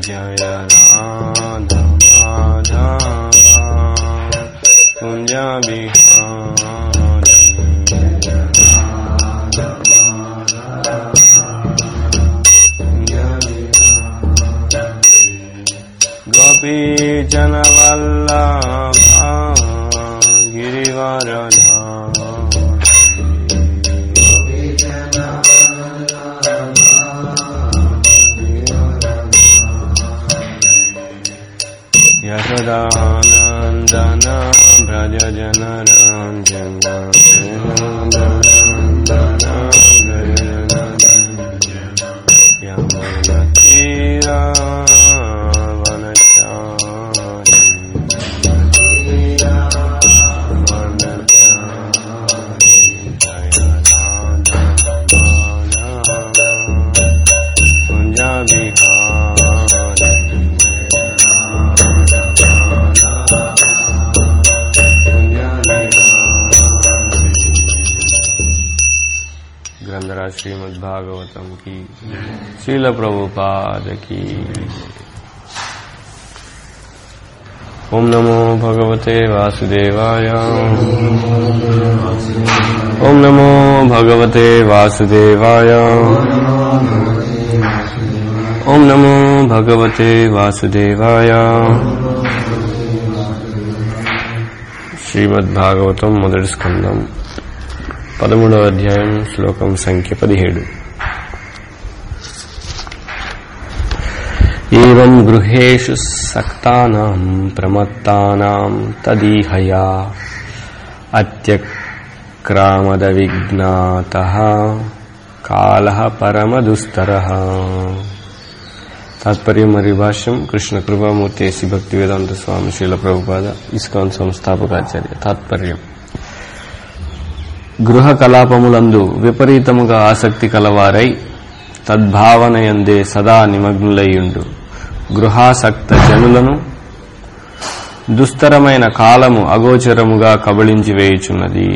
जय राधा माधव कुञ्ज गोपीजनवल्लभा गिरिवरधा यशदानन्दन व्रज जनरञ्जन ग्रंथराज श्रीमद् भागवतम की श्रील प्रभुपाद की ओम नमो भगवते वासुदेवाय ओम नमो भगवते वासुदेवाय ओम नमो भगवते वासुदेवाय శ్రీమద్భాగవతం మొదటి స్కందం పదమూడవ అధ్యాయం శ్లోకం సంఖ్య పదిహేడు ఏం గృహేషు సక్తానాం ప్రమత్తానాం తదీహయా అత్యక్రామద విజ్ఞాత కాల పరమదుస్తర తాత్పర్యం మరియు భాష్యం కృష్ణ కృపామూర్తి ఎసి భక్తి వేదాంత స్వామి శీల ప్రభుపాద ఇస్కాన్ సంస్థాపకాచార్య తాత్పర్యం గృహ కలాపములందు విపరీతముగా ఆసక్తి కలవారై తద్భావనయందే సదా నిమగ్నులయ్యుండు గృహాసక్త జనులను దుస్తరమైన కాలము అగోచరముగా కబళించి వేయుచున్నది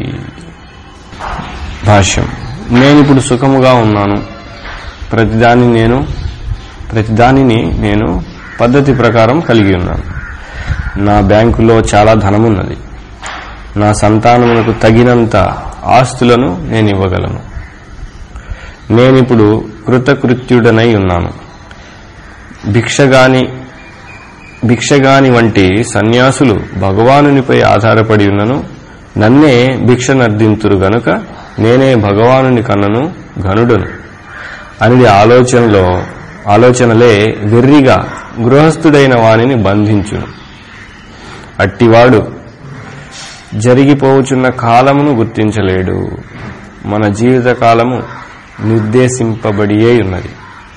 భాష్యం నేనిప్పుడు సుఖముగా ఉన్నాను ప్రతిదాని నేను ప్రతిదానిని నేను పద్ధతి ప్రకారం కలిగి ఉన్నాను నా బ్యాంకులో చాలా ధనమున్నది నా సంతానమునకు తగినంత ఆస్తులను నేను ఇవ్వగలను నేనిప్పుడు కృతకృత్యుడనై ఉన్నాను భిక్షగాని భిక్షగాని వంటి సన్యాసులు భగవానునిపై ఆధారపడి ఉన్నను నన్నే భిక్ష నర్దింతురు గనుక నేనే భగవానుని కన్నను ఘనుడను అనేది ఆలోచనలో ఆలోచనలే వెర్రిగా గృహస్థుడైన వానిని బంధించును అట్టివాడు జరిగిపోవుచున్న కాలమును గుర్తించలేడు మన జీవిత కాలము నిర్దేశింపబడియే ఉన్నది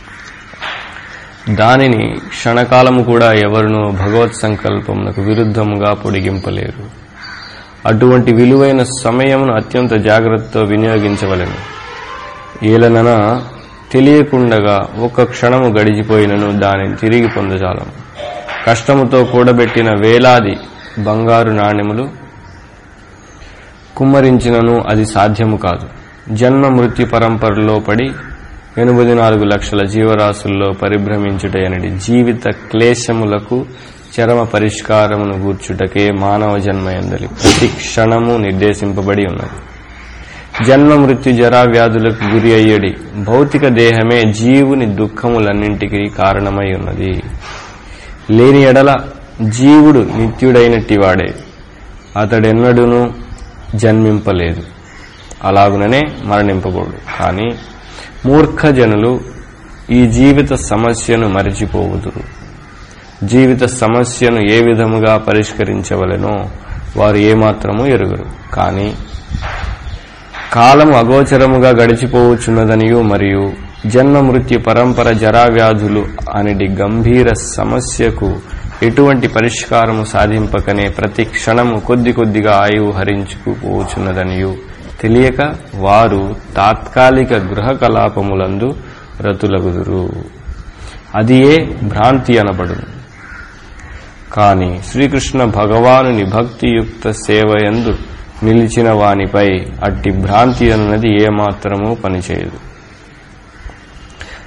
దానిని క్షణకాలము కూడా ఎవరునూ భగవత్ సంకల్పమునకు విరుద్ధముగా పొడిగింపలేరు అటువంటి విలువైన సమయమును అత్యంత జాగ్రత్తతో వినియోగించవలెను ఏలనన తెలియకుండగా ఒక్క క్షణము గడిచిపోయినను దానిని తిరిగి పొందజాలం కష్టముతో కూడబెట్టిన వేలాది బంగారు నాణెములు కుమ్మరించినను అది సాధ్యము కాదు జన్మ మృత్యు పరంపరలో పడి ఎనిమిది నాలుగు లక్షల జీవరాశుల్లో పరిభ్రమించుటయనడి జీవిత క్లేశములకు చరమ పరిష్కారమును గూర్చుటకే మానవ జన్మ ఎందలి ప్రతి క్షణము నిర్దేశింపబడి ఉన్నది జన్మ మృత్యు జరా వ్యాధులకు గురి అయ్యడి భౌతిక దేహమే జీవుని దుఃఖములన్నింటికి కారణమై ఉన్నది లేని ఎడల జీవుడు నిత్యుడైనట్టివాడే అతడెన్నడూనూ జన్మింపలేదు అలాగుననే మరణింపబోడు కానీ మూర్ఖజనులు ఈ జీవిత సమస్యను మరిచిపోవుదురు జీవిత సమస్యను ఏ విధముగా పరిష్కరించవలెనో వారు ఏమాత్రము ఎరుగరు కానీ కాలము అగోచరముగా గడిచిపోవచ్చున్నదనియు మరియు జన్మ మృత్యు పరంపర జరావ్యాధులు అనేది గంభీర సమస్యకు ఎటువంటి పరిష్కారము సాధింపకనే ప్రతి క్షణము కొద్ది కొద్దిగా ఆయువు హరించుకుపోవచ్చున్నదనియు తెలియక వారు తాత్కాలిక గృహ కలాపములందు రతులగుదురు అదియే భ్రాంతి అనబడును కాని శ్రీకృష్ణ భగవానుని భక్తియుక్త సేవయందు నిలిచిన వానిపై అట్టి భ్రాంతి అన్నది ఏమాత్రమూ పనిచేయదు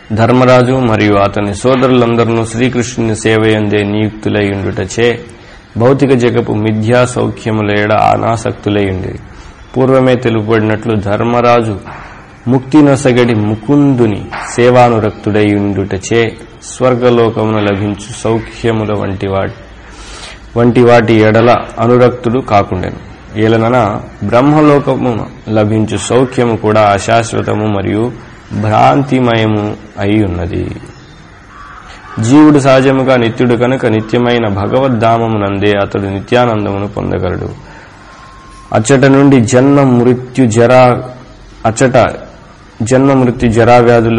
ధర్మరాజు మరియు అతని సోదరులందరూ శ్రీకృష్ణుని సేవయందే నియుక్తులై ఉండుటచే భౌతిక జగపు మిథ్యా సౌఖ్యములేడ అనాసక్తులై పూర్వమే తెలుపబడినట్లు ధర్మరాజు ముక్తి నొసగడి ముకుందుని సేవానురక్తుడై ఉండుటచే స్వర్గలోకమున లభించు సౌఖ్యముల వంటి వాటి వంటి వాటి ఎడల అనురక్తుడు కాకుండెను ఏలనన బ్రహ్మలోకము లభించు సౌఖ్యము కూడా అశాశ్వతము మరియు భ్రాంతిమయము అయి ఉన్నది జీవుడు సహజముగా నిత్యుడు కనుక నిత్యమైన భగవద్ధామమునందే అతడు నిత్యానందమును పొందగలడు అచ్చట నుండి జన్మ మృత్యు జరా అచ్చట జన్మ మృత్యు జరా వ్యాధులు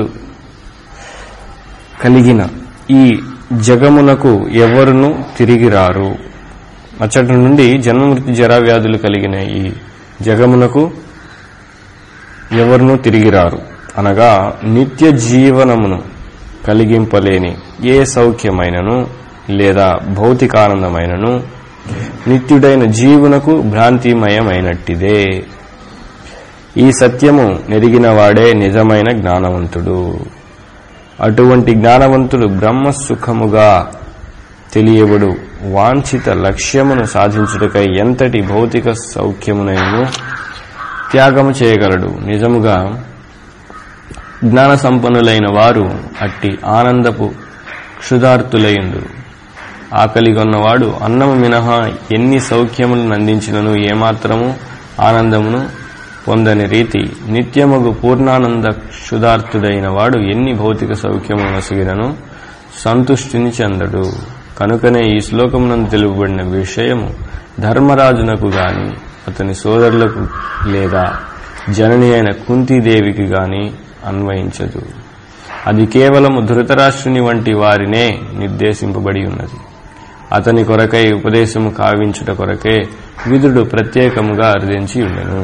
కలిగిన ఈ జగమునకు ఎవరును తిరిగి రారు అచ్చట నుండి జన్మ మృత్యు జరా వ్యాధులు కలిగిన ఈ జగమునకు ఎవరును తిరిగి రారు అనగా నిత్య జీవనమును కలిగింపలేని ఏ సౌఖ్యమైనను లేదా భౌతికానందమైనను నిత్యుడైన జీవునకు భ్రాంతిమయమైనట్టిదే ఈ సత్యము నెరిగిన వాడే నిజమైన జ్ఞానవంతుడు అటువంటి జ్ఞానవంతుడు బ్రహ్మ సుఖముగా తెలియబడు వాంఛిత లక్ష్యమును సాధించుటకై ఎంతటి భౌతిక సౌఖ్యమునైనను త్యాగము చేయగలడు నిజముగా జ్ఞాన సంపన్నులైన వారు అట్టి ఆనందపు క్షుధార్తులైండు ఆకలిగొన్నవాడు అన్నము మినహా ఎన్ని సౌఖ్యములను అందించినను ఏమాత్రము ఆనందమును పొందని రీతి నిత్యముగు పూర్ణానంద క్షుధార్తుడైన వాడు ఎన్ని భౌతిక సౌఖ్యములు నొసగినను సంతుష్టిని చెందడు కనుకనే ఈ శ్లోకమునందు తెలుపబడిన విషయము ధర్మరాజునకు గాని అతని సోదరులకు లేదా జనని అయిన కుంతీదేవికి గాని అన్వయించదు అది కేవలము ధృతరాష్ట్రుని వంటి వారినే నిర్దేశింపబడి ఉన్నది అతని కొరకై ఉపదేశము కావించుట కొరకే విదుడు ప్రత్యేకముగా అర్థించి ఉండెను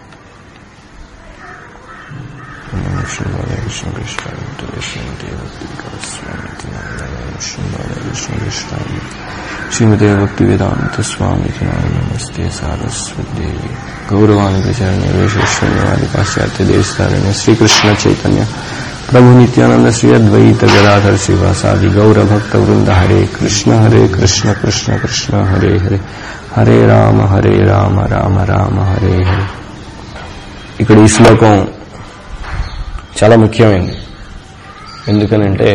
శ్రీమతే భక్తి వేదాంత స్వామి నమస్తే సారస్వతి దేవి గౌరవానికి చరణ్య విశేషణ్యవాది పాశ్చాత్య దేశాలని శ్రీకృష్ణ చైతన్య ప్రభు నిత్యానంద శ్రీ అద్వైత గదాధర్ శివాసాది గౌర భక్త వృంద హరే కృష్ణ హరే కృష్ణ కృష్ణ కృష్ణ హరే హరే హరే రామ హరే రామ రామ రామ హరే హరే ఇక్కడ ఈ శ్లోకం చాలా ముఖ్యమైనది ఎందుకనంటే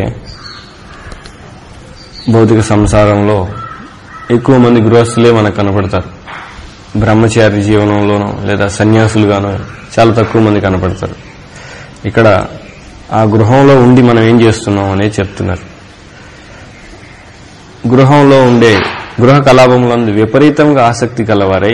భౌతిక సంసారంలో ఎక్కువ మంది గృహస్థులే మనకు కనపడతారు బ్రహ్మచారి జీవనంలోనో లేదా సన్యాసులుగానో చాలా తక్కువ మంది కనపడతారు ఇక్కడ ఆ గృహంలో ఉండి మనం ఏం చేస్తున్నాం అనేది చెప్తున్నారు గృహంలో ఉండే గృహ కలాపములందు విపరీతంగా ఆసక్తి కలవారై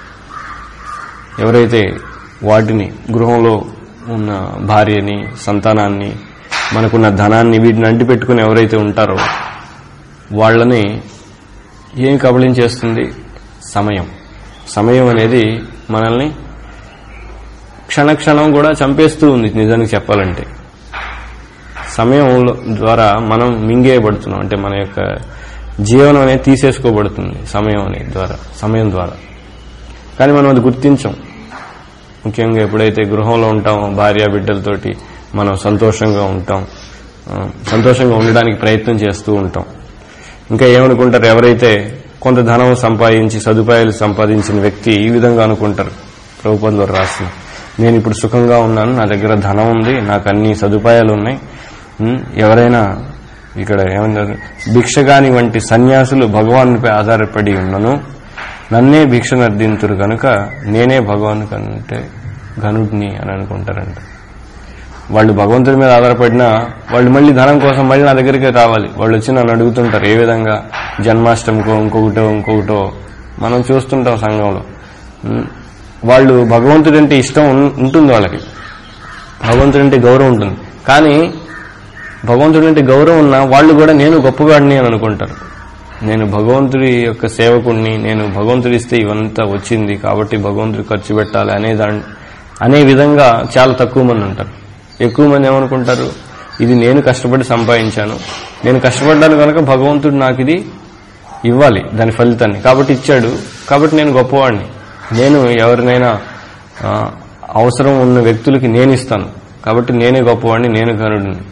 ఎవరైతే వాటిని గృహంలో ఉన్న భార్యని సంతానాన్ని మనకున్న ధనాన్ని వీటిని అంటిపెట్టుకుని ఎవరైతే ఉంటారో వాళ్ళని ఏం కబళించేస్తుంది సమయం సమయం అనేది మనల్ని క్షణక్షణం కూడా చంపేస్తూ ఉంది నిజానికి చెప్పాలంటే సమయం ద్వారా మనం మింగేయబడుతున్నాం అంటే మన యొక్క జీవనం అనేది తీసేసుకోబడుతుంది సమయం అనే ద్వారా సమయం ద్వారా కానీ మనం అది గుర్తించం ముఖ్యంగా ఎప్పుడైతే గృహంలో ఉంటామో భార్య బిడ్డలతోటి మనం సంతోషంగా ఉంటాం ఆ, సంతోషంగా ఉండడానికి ప్రయత్నం చేస్తూ ఉంటాం ఇంకా ఏమనుకుంటారు ఎవరైతే కొంత ధనం సంపాదించి సదుపాయాలు సంపాదించిన వ్యక్తి ఈ విధంగా అనుకుంటారు ప్రభుత్వంలో రాసిన నేను ఇప్పుడు సుఖంగా ఉన్నాను నా దగ్గర ధనం ఉంది నాకు అన్ని సదుపాయాలు ఉన్నాయి ఉమ్, ఎవరైనా ఇక్కడ ఏమన్నారు భిక్షగాని వంటి సన్యాసులు భగవానుపై ఆధారపడి ఉన్నను నన్నే భిక్ష నర్దింతురు కనుక నేనే భగవాను కంటే ఘనుడిని అని అనుకుంటారంట వాళ్ళు భగవంతుడి మీద ఆధారపడినా వాళ్ళు మళ్ళీ ధనం కోసం మళ్ళీ నా దగ్గరికి రావాలి వాళ్ళు వచ్చి నన్ను అడుగుతుంటారు ఏ విధంగా జన్మాష్టమికో ఇంకొకటో ఇంకొకటో మనం చూస్తుంటాం సంఘంలో ఉమ్, వాళ్ళు భగవంతుడంటే ఇష్టం ఉన్- ఉంటుంది వాళ్ళకి భగవంతుడంటే గౌరవం ఉంటుంది కానీ భగవంతుడంటే గౌరవం ఉన్నా వాళ్ళు కూడా నేను గొప్పవాడిని అని అనుకుంటారు నేను భగవంతుడి యొక్క సేవకుడిని నేను భగవంతుడి ఇస్తే ఇవంతా వచ్చింది కాబట్టి భగవంతుడి ఖర్చు పెట్టాలి అనే దాని అనే విధంగా చాలా తక్కువ మంది ఉంటారు ఎక్కువ మంది ఏమనుకుంటారు ఇది నేను కష్టపడి సంపాదించాను నేను కష్టపడ్డాను కనుక భగవంతుడు నాకు ఇది ఇవ్వాలి దాని ఫలితాన్ని కాబట్టి ఇచ్చాడు కాబట్టి నేను గొప్పవాడిని నేను ఎవరినైనా ఆ, అవసరం ఉన్న వ్యక్తులకి నేను ఇస్తాను కాబట్టి నేనే గొప్పవాడిని నేను గనుడిని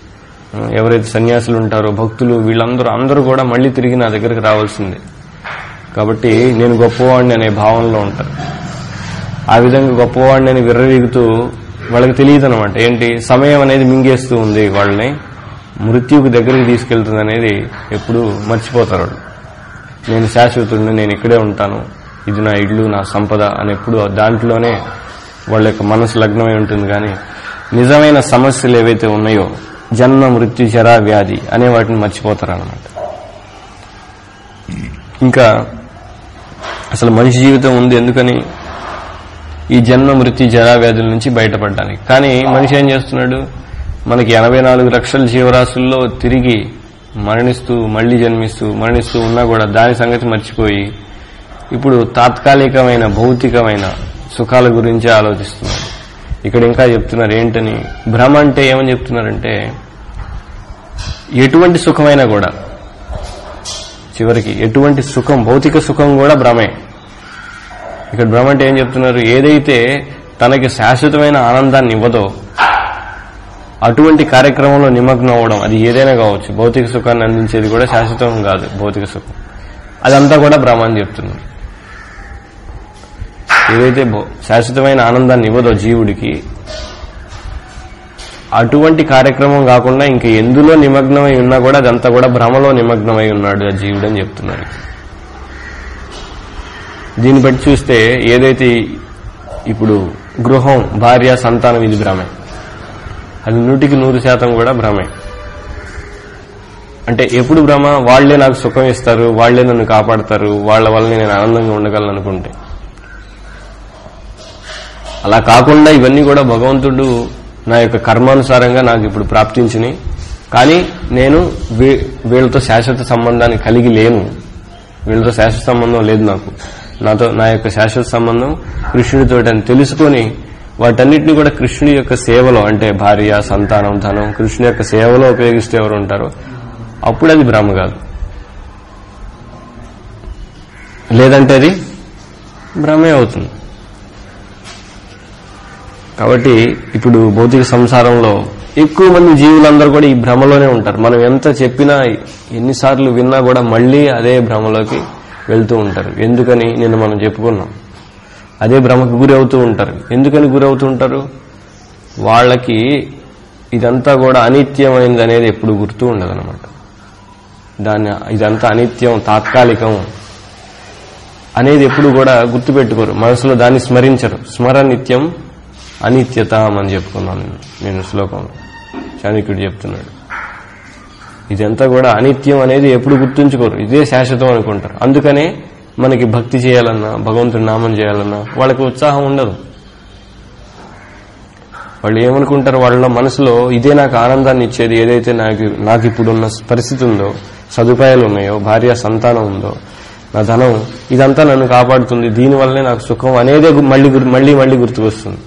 ఆ, ఎవరైతే సన్యాసులు ఉంటారో భక్తులు వీళ్ళందరూ అందరూ కూడా మళ్ళీ తిరిగి నా దగ్గరికి రావాల్సిందే కాబట్టి నేను గొప్పవాడిని అనే భావనలో ఉంటారు ఆ విధంగా గొప్పవాడిని అని విర్రవీగుతూ వాళ్ళకి తెలియదు అనమాట ఏంటి సమయం అనేది మింగేస్తూ ఉంది వాళ్ళని మృత్యువుకు దగ్గరికి తీసుకెళ్తుంది అనేది ఎప్పుడు మర్చిపోతారు వాళ్ళు నేను శాశ్వతుడిని నేను ఇక్కడే ఉంటాను ఇది నా ఇల్లు నా సంపద అని ఎప్పుడు దాంట్లోనే వాళ్ళ యొక్క మనసు లగ్నమై ఉంటుంది కానీ నిజమైన సమస్యలు ఏవైతే ఉన్నాయో జన్మ మృత్యు జరా వ్యాధి అనే వాటిని మర్చిపోతారు అనమాట ఇంకా అసలు మనిషి జీవితం ఉంది ఎందుకని ఈ జన్మ మృత్యు జరా వ్యాధుల నుంచి బయటపడడానికి కానీ మనిషి ఏం చేస్తున్నాడు మనకి ఎనభై నాలుగు లక్షల జీవరాశుల్లో తిరిగి మరణిస్తూ మళ్లీ జన్మిస్తూ మరణిస్తూ ఉన్నా కూడా దాని సంగతి మర్చిపోయి ఇప్పుడు తాత్కాలికమైన భౌతికమైన సుఖాల గురించి ఆలోచిస్తున్నారు ఇక్కడ ఇంకా చెప్తున్నారు ఏంటని భ్రమ అంటే ఏమని చెప్తున్నారంటే ఎటువంటి సుఖమైనా కూడా చివరికి ఎటువంటి సుఖం భౌతిక సుఖం కూడా భ్రమే ఇక్కడ భ్రమ అంటే ఏం చెప్తున్నారు ఏదైతే తనకి శాశ్వతమైన ఆనందాన్ని ఇవ్వదో అటువంటి కార్యక్రమంలో నిమగ్నం అవ్వడం అది ఏదైనా కావచ్చు భౌతిక సుఖాన్ని అందించేది కూడా శాశ్వతం కాదు భౌతిక సుఖం అదంతా కూడా భ్రమ అని చెప్తున్నారు ఏదైతే భౌ- శాశ్వతమైన ఆనందాన్ని ఇవ్వదో జీవుడికి అటువంటి కార్యక్రమం కాకుండా ఇంక ఎందులో నిమగ్నమై ఉన్నా కూడా అదంతా కూడా భ్రమలో నిమగ్నమై ఉన్నాడు ఆ జీవుడు అని చెప్తున్నారు దీన్ని బట్టి చూస్తే ఏదైతే ఇప్పుడు గృహం భార్య సంతానం ఇది భ్రమే అది నూటికి నూరు శాతం కూడా భ్రమే అంటే ఎప్పుడు భ్రమ వాళ్లే నాకు సుఖం ఇస్తారు వాళ్లే నన్ను కాపాడతారు వాళ్ళ వల్ల నేను ఆనందంగా ఉండగలను అనుకుంటే అలా కాకుండా ఇవన్నీ కూడా భగవంతుడు నా యొక్క కర్మానుసారంగా నాకు ఇప్పుడు ప్రాప్తించినాయి కానీ నేను వీ- వీళ్ళతో శాశ్వత సంబంధాన్ని కలిగి లేను వీళ్ళతో శాశ్వత సంబంధం లేదు నాకు నాతో నా యొక్క శాశ్వత సంబంధం కృష్ణుడితో అని తెలుసుకొని వాటన్నిటిని కూడా కృష్ణుడి యొక్క సేవలో అంటే భార్య సంతానం ధనం కృష్ణుడి యొక్క సేవలో ఉపయోగిస్తే ఎవరు ఉంటారో అప్పుడు అది భ్రమ కాదు లేదంటే అది భ్రమే అవుతుంది కాబట్టి ఇప్పుడు భౌతిక సంసారంలో ఎక్కువ మంది జీవులందరూ కూడా ఈ భ్రమలోనే ఉంటారు మనం ఎంత చెప్పినా ఎన్నిసార్లు విన్నా కూడా మళ్ళీ అదే భ్రమలోకి వెళ్తూ ఉంటారు ఎందుకని నిన్న మనం చెప్పుకున్నాం అదే భ్రమకు గురి అవుతూ ఉంటారు ఎందుకని గురి అవుతూ ఉంటారు వాళ్ళకి ఇదంతా కూడా అనిత్యమైనది అనేది ఎప్పుడు గుర్తు ఉండదన్నమాట దాన్ని ఇదంతా అనిత్యం తాత్కాలికం అనేది ఎప్పుడు కూడా గుర్తుపెట్టుకోరు మనసులో దాన్ని స్మరించరు స్మరనిత్యం అనిత్యత అని చెప్పుకున్నాను నేను నేను శ్లోకంలో చాణక్యుడు చెప్తున్నాడు ఇదంతా కూడా అనిత్యం అనేది ఎప్పుడు గుర్తుంచుకోరు ఇదే శాశ్వతం అనుకుంటారు అందుకనే మనకి భక్తి చేయాలన్నా భగవంతుడి నామం చేయాలన్నా వాళ్ళకి ఉత్సాహం ఉండదు వాళ్ళు ఏమనుకుంటారు వాళ్ళ మనసులో ఇదే నాకు ఆనందాన్ని ఇచ్చేది ఏదైతే నాకు నాకు ఇప్పుడున్న పరిస్థితి ఉందో సదుపాయాలు ఉన్నాయో భార్య సంతానం ఉందో నా ధనం ఇదంతా నన్ను కాపాడుతుంది దీనివల్లనే నాకు సుఖం అనేదే గు- మళ్ళీ గుర్- మళ్ళీ మళ్ళీ గుర్తుకొస్తుంది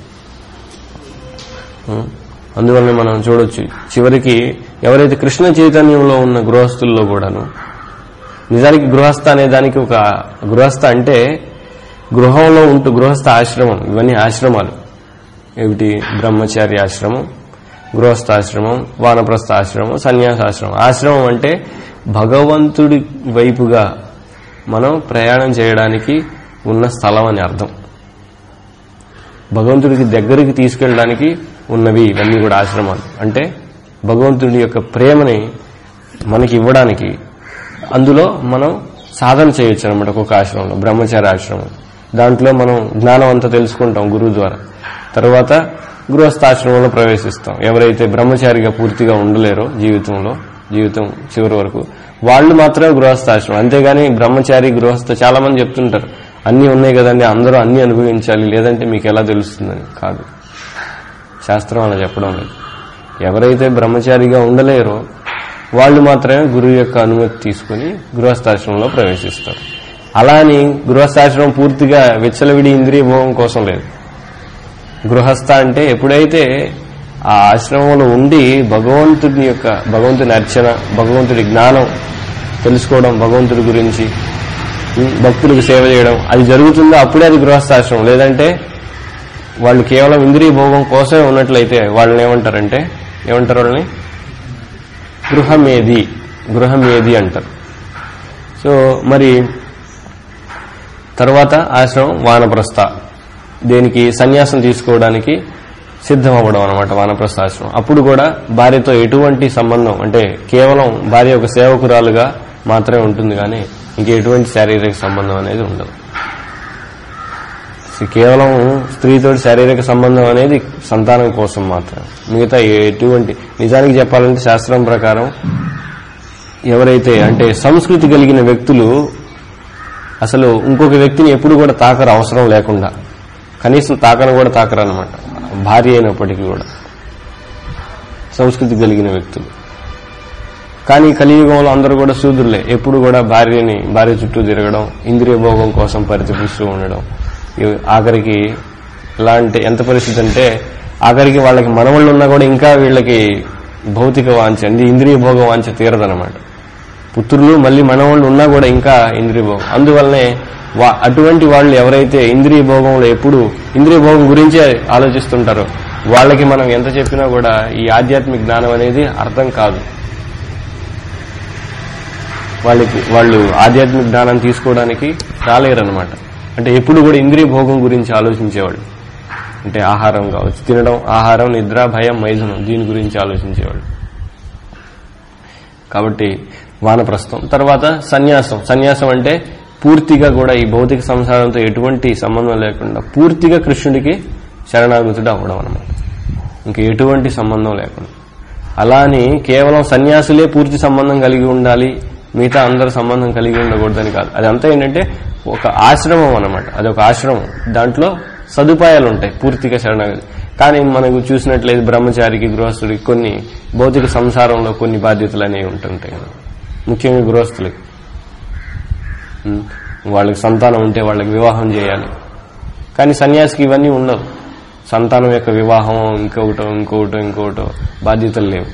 ఉం? అందువల్లనే మనం చూడొచ్చు చివరికి ఎవరైతే కృష్ణ చైతన్యంలో ఉన్న గృహస్థుల్లో కూడాను నిజానికి గృహస్థ అనే దానికి ఒక గృహస్థ అంటే గృహంలో ఉంటూ గృహస్థ ఆశ్రమం ఇవన్నీ ఆశ్రమాలు ఏమిటి బ్రహ్మచారి ఆశ్రమం గృహస్థాశ్రమం వానప్రస్థ ఆశ్రమం సన్యాసాశ్రమం ఆశ్రమం అంటే భగవంతుడి వైపుగా మనం ప్రయాణం చేయడానికి ఉన్న స్థలం అని అర్థం భగవంతుడికి దగ్గరికి తీసుకెళ్ళడానికి ఉన్నవి ఇవన్నీ కూడా ఆశ్రమాలు అంటే భగవంతుడి యొక్క ప్రేమని మనకి ఇవ్వడానికి అందులో మనం సాధన చేయొచ్చు అనమాట ఒక్కొక్క ఆశ్రమంలో బ్రహ్మచారి ఆశ్రమం దాంట్లో మనం జ్ఞానం అంతా తెలుసుకుంటాం గురువు ద్వారా తర్వాత గృహస్థాశ్రమంలో ప్రవేశిస్తాం ఎవరైతే బ్రహ్మచారిగా పూర్తిగా ఉండలేరో జీవితంలో జీవితం చివరి వరకు వాళ్ళు మాత్రమే గృహస్థాశ్రమం అంతేగాని బ్రహ్మచారి గృహస్థ చాలా మంది చెప్తుంటారు అన్ని ఉన్నాయి కదండి అందరూ అన్ని అనుభవించాలి లేదంటే మీకు ఎలా తెలుస్తుందని కాదు శాస్త్రం అలా చెప్పడం లేదు ఎవరైతే బ్రహ్మచారిగా ఉండలేరో వాళ్ళు మాత్రమే గురువు యొక్క అనుమతి తీసుకుని గృహస్థాశ్రమంలో ప్రవేశిస్తారు అలా అని గృహస్థాశ్రమం పూర్తిగా విచ్చలవిడి ఇంద్రియ భోగం కోసం లేదు గృహస్థ అంటే ఎప్పుడైతే ఆ ఆశ్రమంలో ఉండి భగవంతుడి యొక్క భగవంతుని అర్చన భగవంతుడి జ్ఞానం తెలుసుకోవడం భగవంతుడి గురించి ఉం, భక్తులకు సేవ చేయడం అది జరుగుతుందో అప్పుడే అది గృహస్థాశ్రమం లేదంటే వాళ్ళు కేవలం ఇంద్రియ భోగం కోసమే ఉన్నట్లయితే వాళ్ళని ఏమంటారంటే ఏమంటారు వాళ్ళని గృహమేది గృహమేది అంటారు సో మరి తర్వాత ఆశ్రమం వానప్రస్థ దేనికి సన్యాసం తీసుకోవడానికి సిద్ధం అవ్వడం అనమాట వానప్రస్థ ఆశ్రమం అప్పుడు కూడా భార్యతో ఎటువంటి సంబంధం అంటే కేవలం భార్య ఒక సేవకురాలుగా మాత్రమే ఉంటుంది కానీ ఇంక ఎటువంటి శారీరక సంబంధం అనేది ఉండదు కేవలం స్త్రీతో శారీరక సంబంధం అనేది సంతానం కోసం మాత్రమే మిగతా ఎటువంటి నిజానికి చెప్పాలంటే శాస్త్రం ప్రకారం ఎవరైతే అంటే సంస్కృతి కలిగిన వ్యక్తులు అసలు ఇంకొక వ్యక్తిని ఎప్పుడు కూడా తాకరు అవసరం లేకుండా కనీసం తాకను కూడా తాకరు అనమాట భార్య అయినప్పటికీ కూడా సంస్కృతి కలిగిన వ్యక్తులు కానీ కలియుగంలో అందరూ కూడా శూద్రులే ఎప్పుడు కూడా భార్యని భార్య చుట్టూ తిరగడం ఇంద్రియ భోగం కోసం పరితపిస్తూ ఉండడం ఇవి ఆఖరికి ఎలా అంటే ఎంత పరిస్థితి అంటే ఆఖరికి వాళ్ళకి మనవాళ్ళు ఉన్నా కూడా ఇంకా వీళ్ళకి భౌతిక వాంఛ అంటే ఇంద్రియ భోగం వాంఛ తీరదనమాట పుత్రులు మళ్ళీ మనవాళ్ళు ఉన్నా కూడా ఇంకా ఇంద్రియ భోగం అందువల్లనే వా- అటువంటి వాళ్ళు ఎవరైతే ఇంద్రియ భోగంలో ఎప్పుడు ఇంద్రియ భోగం గురించే ఆలోచిస్తుంటారో వాళ్ళకి మనం ఎంత చెప్పినా కూడా ఈ ఆధ్యాత్మిక జ్ఞానం అనేది అర్థం కాదు వాళ్ళకి వాళ్ళు ఆధ్యాత్మిక జ్ఞానం తీసుకోవడానికి రాలేరనమాట అంటే ఎప్పుడు కూడా ఇంద్రియ భోగం గురించి ఆలోచించేవాళ్ళు అంటే ఆహారం కావచ్చు తినడం ఆహారం నిద్ర భయం మైథునం దీని గురించి ఆలోచించేవాళ్ళు కాబట్టి వానప్రస్థం తర్వాత సన్యాసం సన్యాసం అంటే పూర్తిగా కూడా ఈ భౌతిక సంసారంతో ఎటువంటి సంబంధం లేకుండా పూర్తిగా కృష్ణుడికి శరణాగతుడు అవ్వడం అనమాట ఇంకా ఎటువంటి సంబంధం లేకుండా అలా అని కేవలం సన్యాసులే పూర్తి సంబంధం కలిగి ఉండాలి మిగతా అందరు సంబంధం కలిగి ఉండకూడదని కాదు అదంతా ఏంటంటే ఒక ఆశ్రమం అనమాట అది ఒక ఆశ్రమం దాంట్లో సదుపాయాలు ఉంటాయి పూర్తిగా శరణాగతి కానీ మనకు చూసినట్లయితే బ్రహ్మచారికి గృహస్థుడికి కొన్ని భౌతిక సంసారంలో కొన్ని బాధ్యతలు అనేవి ఉంటుంటాయి కదా ముఖ్యంగా గృహస్థులకి ఉం. వాళ్ళకి సంతానం ఉంటే వాళ్ళకి వివాహం చేయాలి కానీ సన్యాసికి ఇవన్నీ ఉండవు సంతానం యొక్క వివాహం ఇంకొకటో ఇంకొకటో ఇంకొకటో బాధ్యతలు లేవు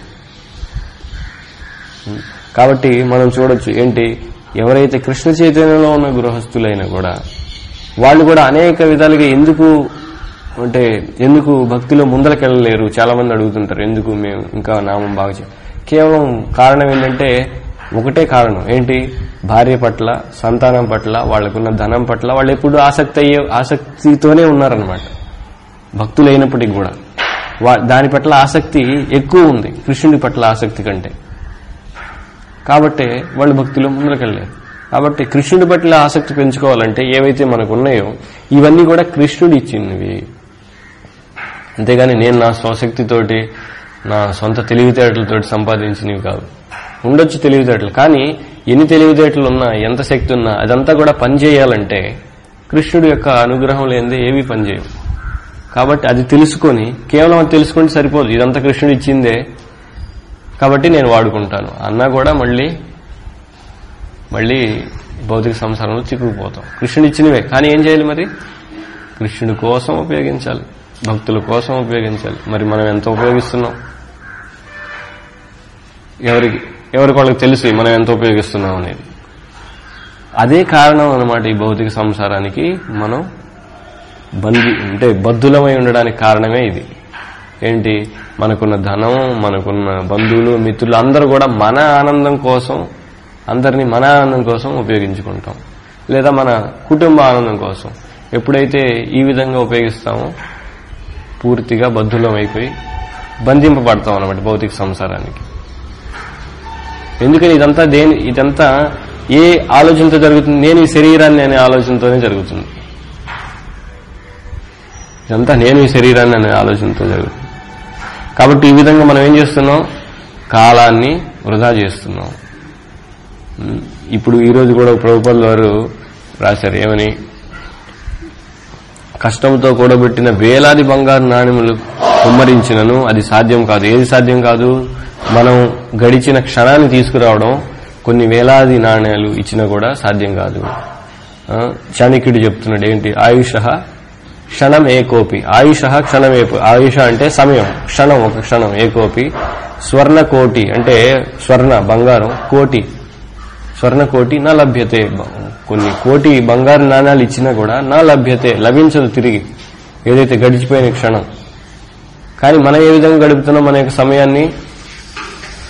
ఉం. కాబట్టి మనం చూడొచ్చు ఏంటి ఎవరైతే కృష్ణ చైతన్యంలో ఉన్న గృహస్థులైనా కూడా వాళ్ళు కూడా అనేక విధాలుగా ఎందుకు అంటే ఎందుకు భక్తిలో ముందరకెళ్ళలేరు చాలా మంది అడుగుతుంటారు ఎందుకు మేము ఇంకా నామం బాగా చే కేవలం కారణం ఏంటంటే ఒకటే కారణం ఏంటి భార్య పట్ల సంతానం పట్ల వాళ్ళకున్న ధనం పట్ల వాళ్ళు ఎప్పుడు ఆసక్తి అయ్యే ఆసక్తితోనే ఉన్నారనమాట భక్తులు అయినప్పటికీ కూడా వా- దాని పట్ల ఆసక్తి ఎక్కువ ఉంది కృష్ణుడి పట్ల ఆసక్తి కంటే కాబట్టి వాళ్ళు భక్తిలో ముందుకెళ్ళారు కాబట్టి కృష్ణుడి పట్ల ఆసక్తి పెంచుకోవాలంటే ఏవైతే మనకు ఉన్నాయో ఇవన్నీ కూడా కృష్ణుడు ఇచ్చినవి అంతేగాని నేను నా స్వశక్తితోటి నా సొంత తెలివితేటలతోటి సంపాదించినవి కాదు ఉండొచ్చు తెలివితేటలు కానీ ఎన్ని తెలివితేటలు ఉన్నా ఎంత శక్తి ఉన్నా అదంతా కూడా పనిచేయాలంటే కృష్ణుడి యొక్క అనుగ్రహం లేనిదే ఏవి పనిచేయవు కాబట్టి అది తెలుసుకొని కేవలం అది తెలుసుకుంటే సరిపోదు ఇదంతా కృష్ణుడు ఇచ్చిందే కాబట్టి నేను వాడుకుంటాను అన్నా కూడా మళ్ళీ మళ్ళీ భౌతిక సంసారంలో చిక్కుకుపోతాం కృష్ణుడు ఇచ్చినవే కానీ ఏం చేయాలి మరి కృష్ణుడి కోసం ఉపయోగించాలి భక్తుల కోసం ఉపయోగించాలి మరి మనం ఎంత ఉపయోగిస్తున్నాం ఎవరికి ఎవరికి వాళ్ళకి తెలిసి మనం ఎంత ఉపయోగిస్తున్నాం అనేది అదే కారణం అన్నమాట ఈ భౌతిక సంసారానికి మనం బంది అంటే బద్ధులమై ఉండడానికి కారణమే ఇది ఏంటి మనకున్న ధనం మనకున్న బంధువులు మిత్రులు అందరూ కూడా మన ఆనందం కోసం అందరినీ మన ఆనందం కోసం ఉపయోగించుకుంటాం లేదా మన కుటుంబ ఆనందం కోసం ఎప్పుడైతే ఈ విధంగా ఉపయోగిస్తామో పూర్తిగా బద్ధులం అయిపోయి బంధింపబడతాం అన్నమాట భౌతిక సంసారానికి ఎందుకని ఇదంతా దేని ఇదంతా ఏ ఆలోచనతో జరుగుతుంది నేను ఈ శరీరాన్ని అనే ఆలోచనతోనే జరుగుతుంది ఇదంతా నేను ఈ శరీరాన్ని అనే ఆలోచనతో జరుగుతుంది కాబట్టి ఈ విధంగా మనం ఏం చేస్తున్నాం కాలాన్ని వృధా చేస్తున్నాం ఉమ్, ఇప్పుడు ఈ రోజు కూడా ప్రభుపాల్ వారు రాశారు ఏమని కష్టంతో కూడబెట్టిన వేలాది బంగారు నాణ్యములు కుమ్మరించినను అది సాధ్యం కాదు ఏది సాధ్యం కాదు మనం గడిచిన క్షణాన్ని తీసుకురావడం కొన్ని వేలాది నాణ్యాలు ఇచ్చినా కూడా సాధ్యం కాదు ఆ, చాణక్యుడు చెప్తున్నాడు ఏంటి ఆయుష క్షణం ఏకోపి ఆయుష క్షణం ఏపో ఆయుష అంటే సమయం క్షణం ఒక క్షణం ఏకోపి స్వర్ణ కోటి అంటే స్వర్ణ బంగారం కోటి స్వర్ణ కోటి నా లభ్యతే బ- కొన్ని కోటి బంగారు నాణాలు ఇచ్చినా కూడా నా లభ్యతే లభించదు తిరిగి ఏదైతే గడిచిపోయిన క్షణం కానీ మనం ఏ విధంగా గడుపుతున్నాం మన యొక్క సమయాన్ని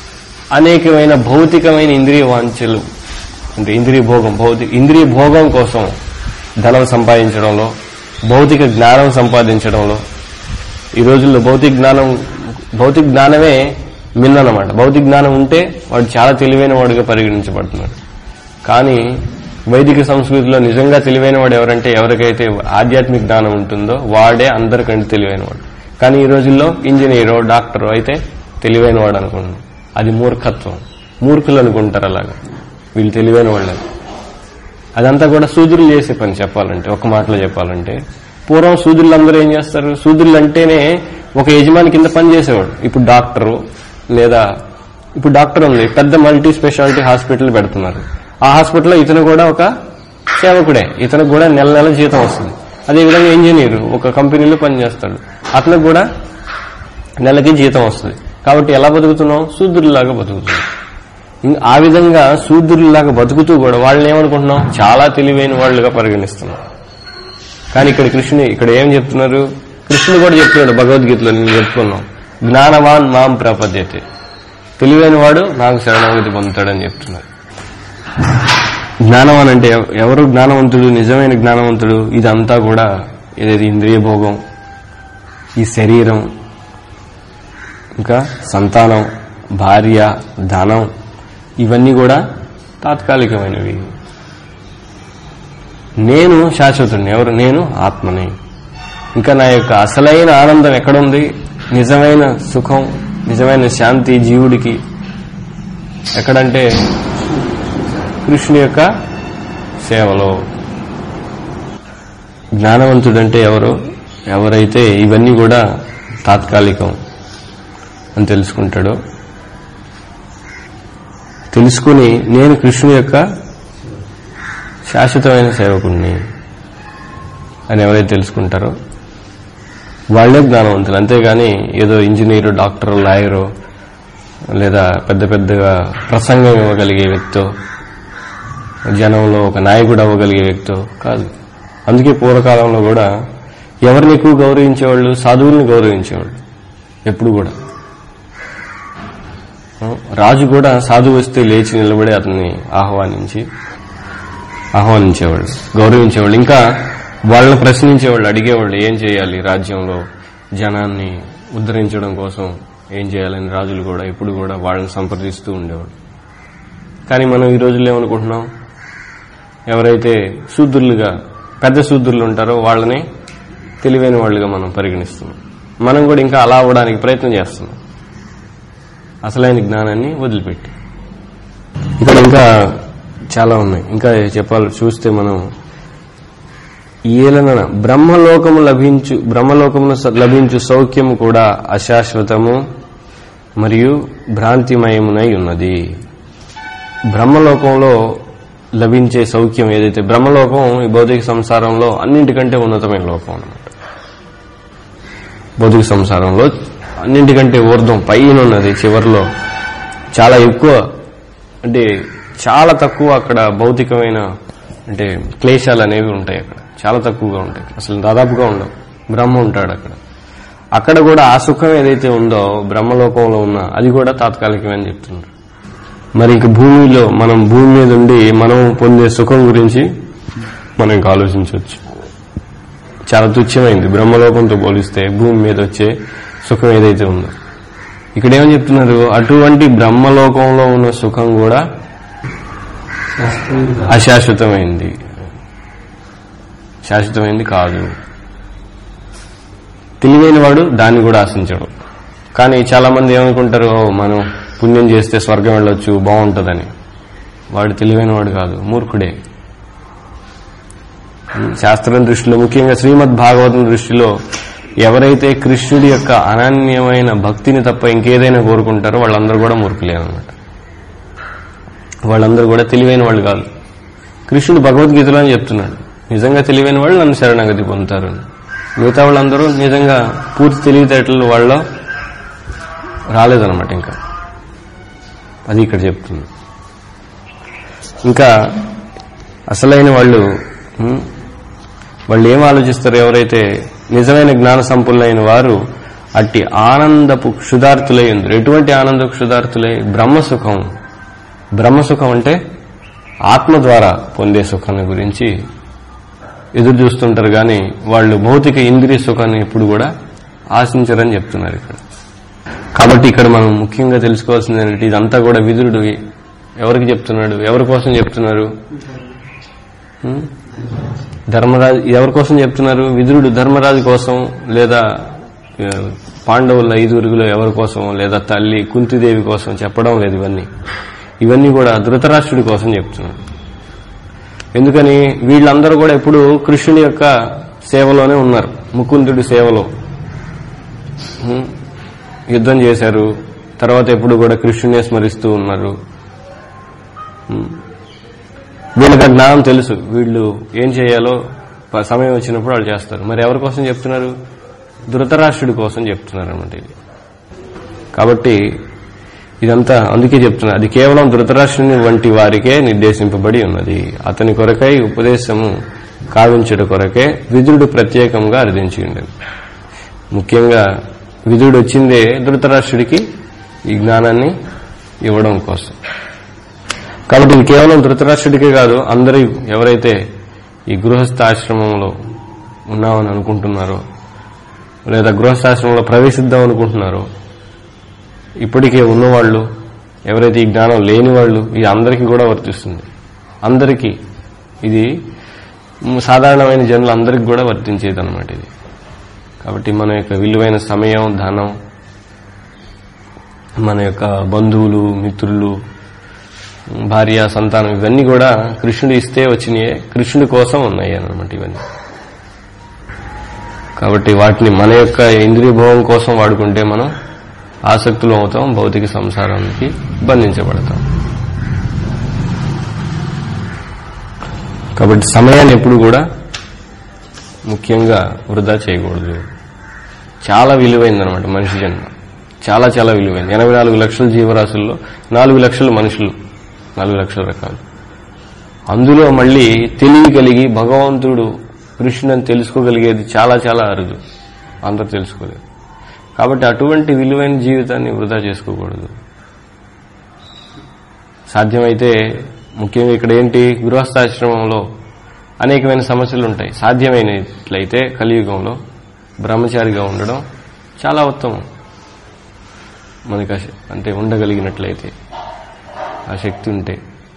అనేకమైన భౌతికమైన ఇంద్రియ వాంఛలు అంటే ఇంద్రియ భోగం భౌతిక ఇంద్రియ భోగం కోసం ధనం సంపాదించడంలో భౌతిక జ్ఞానం సంపాదించడంలో ఈ రోజుల్లో భౌతిక జ్ఞానం భౌతిక జ్ఞానమే మిన్ననమాట భౌతిక జ్ఞానం ఉంటే వాడు చాలా తెలివైన వాడుగా పరిగణించబడుతున్నాడు కానీ వైదిక సంస్కృతిలో నిజంగా తెలివైన వాడు ఎవరంటే ఎవరికైతే ఆధ్యాత్మిక జ్ఞానం ఉంటుందో వాడే అందరికంటే తెలివైన వాడు కానీ ఈ రోజుల్లో ఇంజనీరో డాక్టరో అయితే తెలివైన వాడు అనుకుంటున్నాం అది మూర్ఖత్వం మూర్ఖులు అనుకుంటారు అలాగా వీళ్ళు తెలివైన వాళ్ళని అదంతా కూడా శూద్రులు చేసే పని చెప్పాలంటే ఒక మాటలో చెప్పాలంటే పూర్వం శూద్రులు అందరూ ఏం చేస్తారు శూద్రులు అంటేనే ఒక యజమాని కింద పని చేసేవాడు ఇప్పుడు డాక్టరు లేదా ఇప్పుడు డాక్టర్ ఉంది పెద్ద మల్టీ స్పెషాలిటీ హాస్పిటల్ పెడుతున్నారు ఆ హాస్పిటల్లో ఇతను కూడా ఒక సేవకుడే ఇతనికి కూడా నెల నెల జీతం వస్తుంది అదేవిధంగా ఇంజనీర్ ఒక కంపెనీలో పనిచేస్తాడు అతనికి కూడా నెలకి జీతం వస్తుంది కాబట్టి ఎలా బతుకుతున్నాం శూద్రుల్లాగా బతుకుతున్నాం ఇం- ఆ విధంగా శూద్రుల్లాగా బతుకుతూ కూడా వాళ్ళని ఏమనుకుంటున్నాం చాలా తెలివైన వాళ్ళుగా పరిగణిస్తున్నాం కానీ ఇక్కడ కృష్ణుని ఇక్కడ ఏం చెప్తున్నారు కృష్ణుడు కూడా చెప్తున్నాడు భగవద్గీతలో నేను చెప్పుకున్నాం జ్ఞానవాన్ మాం ప్రపద్యతే తెలివైన వాడు నాకు శరణాగతి పొందుతాడని చెప్తున్నారు జ్ఞానవాన్ అంటే ఎవ- ఎవరు జ్ఞానవంతుడు నిజమైన జ్ఞానవంతుడు ఇదంతా కూడా ఏదైతే ఇంద్రియ భోగం ఈ శరీరం ఇంకా సంతానం భార్య ధనం ఇవన్నీ కూడా తాత్కాలికమైనవి నేను శాశ్వతుడిని ఎవరు నేను ఆత్మని ఇంకా నా యొక్క అసలైన ఆనందం ఎక్కడుంది నిజమైన సుఖం నిజమైన శాంతి జీవుడికి ఎక్కడంటే కృష్ణుని యొక్క సేవలో జ్ఞానవంతుడంటే ఎవరు ఎవరైతే ఇవన్నీ కూడా తాత్కాలికం అని తెలుసుకుంటాడో తెలుసుకుని నేను కృష్ణుని యొక్క శాశ్వతమైన సేవకుణ్ణి అని ఎవరైతే తెలుసుకుంటారో వాళ్ళే జ్ఞానవంతులు అంతేగాని ఏదో ఇంజనీరు డాక్టర్ లాయరు లేదా పెద్ద పెద్దగా ప్రసంగం ఇవ్వగలిగే వ్యక్తో జనంలో ఒక నాయకుడు అవ్వగలిగే వ్యక్తో కాదు అందుకే పూర్వకాలంలో కూడా ఎవరిని ఎక్కువ గౌరవించేవాళ్ళు సాధువుల్ని గౌరవించేవాళ్ళు ఎప్పుడు కూడా రాజు కూడా సాధువు వస్తే లేచి నిలబడి అతన్ని ఆహ్వానించి ఆహ్వానించేవాళ్ళు గౌరవించేవాళ్ళు ఇంకా వాళ్ళని ప్రశ్నించేవాళ్ళు అడిగేవాళ్ళు ఏం చేయాలి రాజ్యంలో జనాన్ని ఉద్ధరించడం కోసం ఏం చేయాలని రాజులు కూడా ఎప్పుడు కూడా వాళ్ళని సంప్రదిస్తూ ఉండేవాళ్ళు కానీ మనం ఈ రోజుల్లో ఏమనుకుంటున్నాం ఎవరైతే శూద్రులుగా పెద్ద శూద్రులు ఉంటారో వాళ్ళని తెలివైన వాళ్ళుగా మనం పరిగణిస్తున్నాం మనం కూడా ఇంకా అలా అవ్వడానికి ప్రయత్నం చేస్తున్నాం అసలైన జ్ఞానాన్ని వదిలిపెట్టి ఇక్కడ ఇంకా చాలా ఉన్నాయి ఇంకా చెప్పాలి చూస్తే మనం ఏలన బ్రహ్మలోకము లభించు బ్రహ్మలోకమును స- లభించు సౌఖ్యము కూడా అశాశ్వతము మరియు భ్రాంతిమయమునై ఉన్నది బ్రహ్మలోకంలో లభించే సౌఖ్యం ఏదైతే బ్రహ్మలోకం ఈ భౌతిక సంసారంలో అన్నింటికంటే ఉన్నతమైన లోకం అన్నమాట భౌతిక సంసారంలో అన్నింటికంటే ఊర్ధ్వం పైన ఉన్నది చివరిలో చాలా ఎక్కువ అంటే చాలా తక్కువ అక్కడ భౌతికమైన అంటే క్లేశాలు అనేవి ఉంటాయి అక్కడ చాలా తక్కువగా ఉంటాయి అసలు దాదాపుగా ఉండవు బ్రహ్మ ఉంటాడు అక్కడ అక్కడ కూడా ఆ సుఖం ఏదైతే ఉందో బ్రహ్మలోకంలో ఉన్న అది కూడా తాత్కాలికమని చెప్తున్నారు మరి ఇంక భూమిలో మనం భూమి మీద ఉండి మనం పొందే సుఖం గురించి మనం ఇంకా ఆలోచించవచ్చు చాలా తుచ్చమైంది బ్రహ్మలోకంతో పోలిస్తే భూమి మీద వచ్చే సుఖం ఏదైతే ఉందో ఇక్కడ ఏమని చెప్తున్నారు అటువంటి బ్రహ్మలోకంలో ఉన్న సుఖం కూడా అశాశ్వతమైంది శాశ్వతమైంది కాదు తెలివైన వాడు దాన్ని కూడా ఆశించడు కానీ చాలా మంది ఏమనుకుంటారు "ఓ, మనం పుణ్యం చేస్తే స్వర్గం వెళ్ళొచ్చు బాగుంటుందని వాడు తెలివైన వాడు కాదు మూర్ఖుడే శాస్త్రం దృష్టిలో ముఖ్యంగా శ్రీమద్ భాగవతం దృష్టిలో ఎవరైతే కృష్ణుడి యొక్క అనన్యమైన భక్తిని తప్ప ఇంకేదైనా కోరుకుంటారో వాళ్ళందరూ కూడా మూర్ఖులే అన్నమాట వాళ్ళందరూ కూడా తెలివైన వాళ్ళు కాదు కృష్ణుడు భగవద్గీతలో అని చెప్తున్నాడు నిజంగా తెలివైన వాళ్ళు నన్ను శరణాగతి పొందుతారు అని. మిగతా వాళ్ళందరూ నిజంగా పూర్తి తెలివితేటలు వాళ్ళ రాలేదన్నమాట ఇంకా అది ఇక్కడ చెప్తుంది ఇంకా అసలైన వాళ్ళు ఉమ్, వాళ్ళు ఏం ఆలోచిస్తారు ఎవరైతే నిజమైన జ్ఞాన సంపన్నులైన వారు అట్టి ఆనందపు క్షుధార్తులై ఉందరు ఎటువంటి ఆనందపు క్షుధార్తులై బ్రహ్మసుఖం బ్రహ్మసుఖం అంటే ఆత్మ ద్వారా పొందే సుఖాన్ని గురించి ఎదురు చూస్తుంటారు కానీ వాళ్ళు భౌతిక ఇంద్రియ సుఖాన్ని ఎప్పుడు కూడా ఆశించరని చెప్తున్నారు ఇక్కడ కాబట్టి ఇక్కడ మనం ముఖ్యంగా తెలుసుకోవాల్సింది ఏంటంటే ఇదంతా కూడా విదురుడు ఎవరికి చెప్తున్నాడు ఎవరి కోసం చెప్తున్నారు హ్మ్? ధర్మరాజు ఎవరి కోసం చెప్తున్నారు విదురుడు ధర్మరాజు కోసం లేదా ఆ, పాండవుల ఐదుగురులో ఎవరి కోసం లేదా తల్లి కుంతిదేవి కోసం చెప్పడం లేదు ఇవన్నీ ఇవన్నీ కూడా ధృతరాష్ట్రుడి కోసం చెప్తున్నాడు ఎందుకని వీళ్ళందరూ కూడా ఎప్పుడు కృష్ణుని యొక్క సేవలోనే ఉన్నారు ముకుందుడి సేవలో హ్మ్? యుద్ధం చేశారు తర్వాత ఎప్పుడు కూడా కృష్ణునే స్మరిస్తూ ఉన్నారు హ్మ్? వీళ్ళకి ఆ జ్ఞానం తెలుసు వీళ్ళు ఏం చేయాలో ప- సమయం వచ్చినప్పుడు వాళ్ళు చేస్తారు మరి ఎవరి కోసం చెప్తున్నారు ధృతరాష్ట్రుడి కోసం చెప్తున్నారు అనమాట ఇది కాబట్టి ఇదంతా అందుకే చెప్తున్నా అది కేవలం ధృతరాష్ట్రుని వంటి వారికే నిర్దేశింపబడి ఉన్నది అతని కొరకై ఉపదేశము కావించుట కొరకే విదురుడు ప్రత్యేకంగా అర్థించి ఉండేది ముఖ్యంగా విదురుడు వచ్చిందే ధృతరాష్ట్రుడికి ఈ జ్ఞానాన్ని ఇవ్వడం కోసం కాబట్టి ఇది కేవలం ధృతరాష్ట్రుడికే కాదు అందరి ఎవరైతే ఈ గృహస్థాశ్రమంలో ఉన్నామని అనుకుంటున్నారో లేదా గృహస్థాశ్రమంలో ప్రవేశిద్దాం అనుకుంటున్నారో ఇప్పటికే ఉన్నవాళ్ళు ఎవరైతే ఈ జ్ఞానం లేని వాళ్ళు ఇది అందరికీ కూడా వర్తిస్తుంది అందరికీ ఇది మ్, సాధారణమైన జనులందరికీ కూడా వర్తించేది అనమాట ఇది కాబట్టి మన యొక్క విలువైన సమయం ధనం మన యొక్క బంధువులు మిత్రులు భార్య సంతానం ఇవన్నీ కూడా కృష్ణుడు ఇస్తే వచ్చినాయే కృష్ణుడి కోసం ఉన్నాయి అన్నమాట ఇవన్నీ కాబట్టి వాటిని మన యొక్క ఇంద్రియ భోగం కోసం వాడుకుంటే మనం ఆసక్తులు అవుతాం భౌతిక సంసారానికి బంధించబడతాం కాబట్టి సమయాన్ని ఎప్పుడు కూడా ముఖ్యంగా వృధా చేయకూడదు చాలా విలువైందనమాట మనిషి జన్మ చాలా చాలా విలువైంది ఎనభై నాలుగు లక్షల జీవరాశుల్లో నాలుగు లక్షల మనుషులు నాలుగు లక్షల రకాలు అందులో మళ్ళీ తెలివి కలిగి భగవంతుడు కృష్ణుని తెలుసుకోగలిగేది చాలా చాలా అరుదు అందరూ తెలుసుకోలేదు కాబట్టి అటువంటి విలువైన జీవితాన్ని వృధా చేసుకోకూడదు సాధ్యమైతే ముఖ్యంగా ఇక్కడ ఏంటి గృహస్థాశ్రమంలో అనేకమైన సమస్యలు ఉంటాయి సాధ్యమైనట్లయితే కలియుగంలో బ్రహ్మచారిగా ఉండడం చాలా ఉత్తమం మనకి ఆ శ- అంటే ఉండగలిగినట్లయితే ఆ శక్తి ఉంటే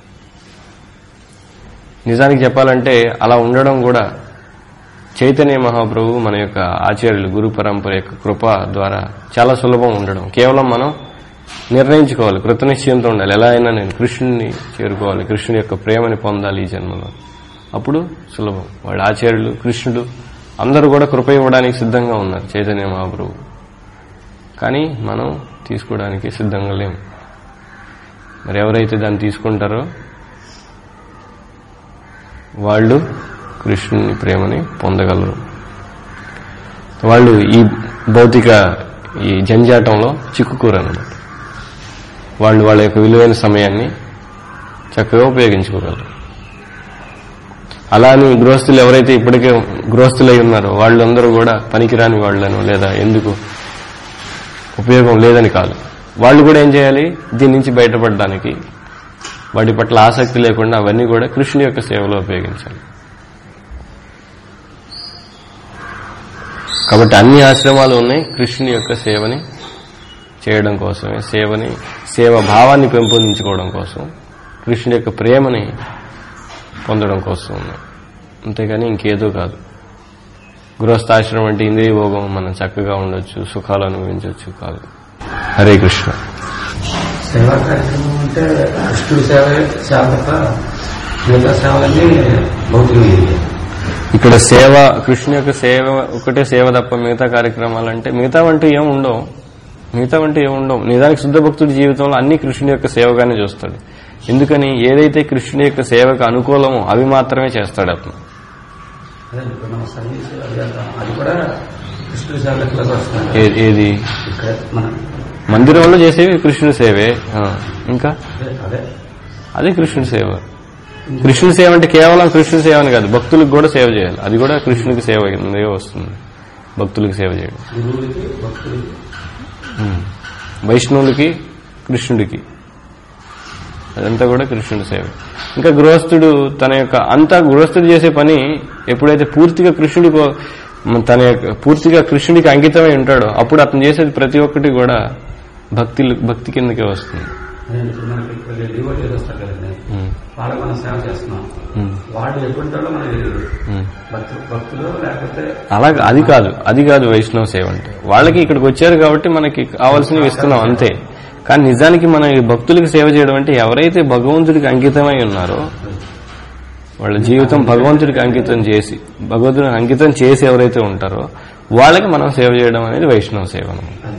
నిజానికి చెప్పాలంటే అలా ఉండడం కూడా చైతన్య మహాప్రభు మన యొక్క ఆచార్యులు గురు పరంపర యొక్క కృప ద్వారా చాలా సులభం ఉండడం కేవలం మనం నిర్ణయించుకోవాలి కృతనిశ్చయంతో ఉండాలి ఎలా అయినా నేను కృష్ణుని చేరుకోవాలి కృష్ణుని యొక్క ప్రేమని పొందాలి ఈ జన్మలో అప్పుడు సులభం వాళ్ళ ఆచార్యులు కృష్ణుడు అందరూ కూడా కృప ఇవ్వడానికి సిద్ధంగా ఉన్నారు చైతన్య మహాప్రభు కానీ మనం తీసుకోవడానికి సిద్ధంగా లేము మరి ఎవరైతే దాన్ని తీసుకుంటారో వాళ్ళు కృష్ణుని ప్రేమని పొందగలరు వాళ్ళు ఈ భౌతిక ఈ జంజాటంలో చిక్కుకోరన్నమాట వాళ్ళు వాళ్ళ యొక్క విలువైన సమయాన్ని చక్కగా ఉపయోగించుకోగలరు అలా అని గృహస్థులు ఎవరైతే ఇప్పటికే గృహస్థులై ఉన్నారో వాళ్ళందరూ కూడా పనికిరాని వాళ్ళను లేదా ఎందుకు ఉపయోగం లేదని కాదు వాళ్ళు కూడా ఏం చేయాలి దీని నుంచి బయటపడడానికి వాటి పట్ల ఆసక్తి లేకుండా అవన్నీ కూడా కృష్ణుని యొక్క సేవలో ఉపయోగించాలి కాబట్టి అన్ని ఆశ్రమాలు ఉన్నాయి కృష్ణుని యొక్క సేవని చేయడం కోసమే సేవని సేవ భావాన్ని పెంపొందించుకోవడం కోసం కృష్ణుని యొక్క ప్రేమని పొందడం కోసం ఉన్నాయి అంతేగాని ఇంకేదో కాదు గృహస్థాశ్రమం అంటే ఇంద్రియ భోగం మనం చక్కగా ఉండొచ్చు సుఖాలు అనుభవించవచ్చు కాదు హరే కృష్ణ సేవా కార్యక్రమం అంటే కృష్ణుడి సేవ సేవ తప్ప మిగతా సేవలన్నీ భౌతికమైనవి ఇక్కడ సేవ కృష్ణు యొక్క సేవ ఒకటే సేవ తప్ప మిగతా కార్యక్రమాలు అంటే మిగతా వంటి ఏం ఉండవు మిగతా వంటి ఏం ఉండవు నిజానికి శుద్ధ భక్తుడి జీవితంలో అన్ని కృష్ణుని యొక్క సేవగానే చూస్తాడు ఎందుకని ఏదైతే కృష్ణుని యొక్క సేవకు అనుకూలమో అవి మాత్రమే చేస్తాడు అతను అదే ఇప్పుడు మన సర్వీస్ అది అంతా, అది కూడా కృష్ణుడి సేవ లెక్కలోకి వస్తుంది ఏ- ఏది ఇక్కడ మన మందిరంలో చేసేవి కృష్ణుని సేవే ఆ, ఇంకా అదే అదే అదే కృష్ణుని సేవ కృష్ణుని సేవ అంటే కేవలం కృష్ణుని సేవ అని కాదు భక్తులకు కూడా సేవ చేయాలి అది కూడా కృష్ణునికి సేవ కిందకే వస్తుంది భక్తులకు సేవ చేయడం గురువులకి భక్తులకి ఉమ్. వైష్ణవులకి కృష్ణుడికి అదంతా కూడా కృష్ణుడి సేవ ఇంకా గృహస్థుడు తన యొక్క అంతా గృహస్థుడు చేసే పని ఎప్పుడైతే పూర్తిగా కృష్ణుడి కో- తన యొక్క పూర్తిగా కృష్ణుడికి అంకితమై ఉంటాడో అప్పుడు అతను చేసేది ప్రతి ఒక్కటి కూడా భక్తి భక్తి కిందకే వస్తుంది అదే ఇప్పుడు మనకి ఇక్కడ డివోటీలు వస్తారు కదండి ఉమ్. వాళ్ళకి మనం సేవ చేస్తున్నాం ఉమ్. వాళ్ళు ఎప్పుడుంటాడో మనకి తెలియదు ఉమ్. భక్తులు భక్తులు లేకపోతే అలా అది కాదు అది కాదు వైష్ణవ సేవ అంటే వాళ్ళకి ఇక్కడికి వచ్చారు కాబట్టి మనకి కావాల్సినవి ఇస్తున్నాం అంతే కానీ నిజానికి మన ఈ భక్తులకు సేవ చేయడం అంటే ఎవరైతే భగవంతుడికి అంకితమై ఉన్నారో వాళ్ళ జీవితం భగవంతుడికి అంకితం చేసి భగవంతుడికి అంకితం చేసి ఎవరైతే ఉంటారో వాళ్ళకి మనం సేవ చేయడం అనేది వైష్ణవ సేవ అన్నమాట. అది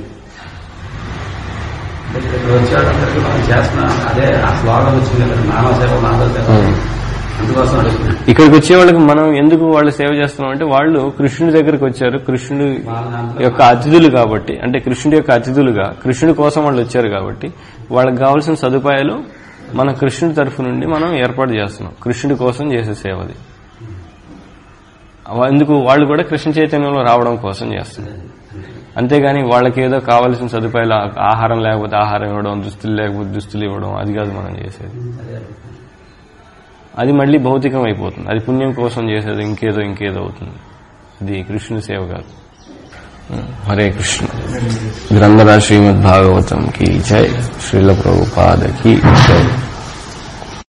అంటే ఇక్కడ వచ్చేవాళ్ళందరికీ మనం చేస్తున్నాం అదే ఆ స్లోగన్ వచ్చింది కదా నానా సేవ మాధవ సేవ ఉం. అందుకోసం అడుగుతున్నాం ఇక్కడికి వచ్చే వాళ్ళకి మనం ఎందుకు వాళ్ళు సేవ చేస్తున్నాం అంటే వాళ్ళు కృష్ణుడి దగ్గరికి వచ్చారు కృష్ణుడి వాళ్ళని అందరూ యొక్క అతిథులు కాబట్టి అంటే కృష్ణుడి యొక్క అతిథులుగా కృష్ణుడి కోసం వాళ్ళు వచ్చారు కాబట్టి వాళ్ళకి కావాల్సిన సదుపాయాలు మన కృష్ణుడి తరఫు నుండి మనం ఏర్పాటు చేస్తున్నాం కృష్ణుడి కోసం చేసే సేవది అవ- ఎందుకు వాళ్ళు కూడా కృష్ణ చైతన్యంలో రావడం కోసం చేస్తున్నారు అంతేగాని వాళ్ళకి ఏదో కావాల్సిన సదుపాయాలు ఆ- ఆహారం లేకపోతే ఆహారం ఇవ్వడం దుస్తులు లేకపోతే దుస్తులు ఇవ్వడం అది కాదు మనం చేసేది అదే అది మళ్ళీ భౌతికం అయిపోతుంది అది పుణ్యం కోసం చేసేది ఇంకేదో ఇంకేదో అవుతుంది అది కృష్ణుని సేవ కాదు హరే కృష్ణ గ్రంథరా శ్రీమద్ భాగవతం కి జై శ్రీల ప్రభుపాద కి జై